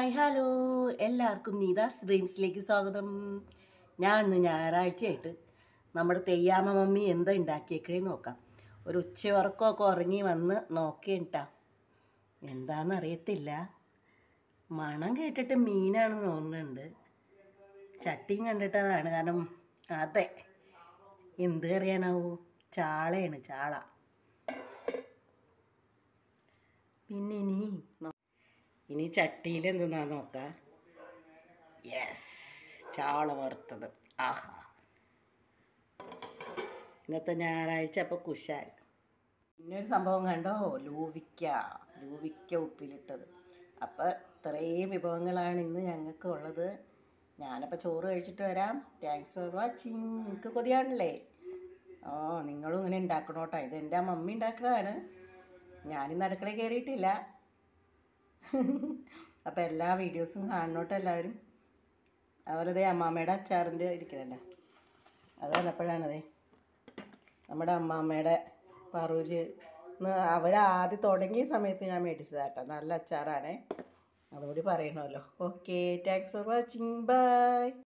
hi hello എല്ലാവർക്കും നീതാസ് ഡ്രീംസിലേക്ക് സ്വാഗതം ഞാൻ ഇന്ന് ഞായറാഴ്ചയായിട്ട് നമ്മുടെ തെയ്യാമ മമ്മി എന്താ ഉണ്ടാക്കിയേക്കണേ നോക്കാം ഒരു ഉച്ചയുറക്കമൊക്കെ ഉറങ്ങി വന്ന് നോക്കിയിട്ടാ എന്താണെന്ന് അറിയത്തില്ല മണം കേട്ടിട്ട് മീനാണെന്ന് തോന്നുന്നുണ്ട് ചട്ടിയും കണ്ടിട്ട് അതാണ് കാരണം അതെ എന്ത് കറിയാണാവൂ ചാളയാണ് ചാള പിന്നെ ഇനി നോ- ഇനി ചട്ടിയിൽ എന്തെന്നാ നോക്കാം യെസ് ചാള വറുത്തത് ആഹാ ഇന്നത്തെ ഞായറാഴ്ച അപ്പോൾ കുശാൽ പിന്നൊരു സംഭവം കണ്ടോ ലൂവിക്ക ലൂവിക്ക ഉപ്പിലിട്ടത് അപ്പോൾ ഇത്രയും വിഭവങ്ങളാണ് ഇന്ന് ഞങ്ങൾക്ക് ഉള്ളത് ഞാനപ്പോൾ ചോറ് കഴിച്ചിട്ട് വരാം താങ്ക്സ് ഫോർ വാച്ചിങ് നിങ്ങൾക്ക് കൊതിയാണല്ലേ ആ നിങ്ങളും ഇങ്ങനെ ഉണ്ടാക്കണോട്ടോ ഇത് എൻ്റെ മമ്മി ഉണ്ടാക്കണതാണ് ഞാനിന്ന് അടുക്കളയിൽ കയറിയിട്ടില്ല അപ്പോൾ എല്ലാ വീഡിയോസും കാണണോട്ടോ എല്ലാവരും അതുപോലെ ദേ അമ്മാമ്മയുടെ അച്ചാറിൻ്റെ ഇരിക്കണണ്ട അത് വന്നപ്പോഴാണതേ നമ്മുടെ അമ്മാമ്മയുടെ പറൂര് അവർ ആദ്യം തുടങ്ങിയ സമയത്ത് ഞാൻ മേടിച്ചതാട്ടോ നല്ല അച്ചാറാണേ അതുകൂടി പറയണമല്ലോ okay thanks for watching by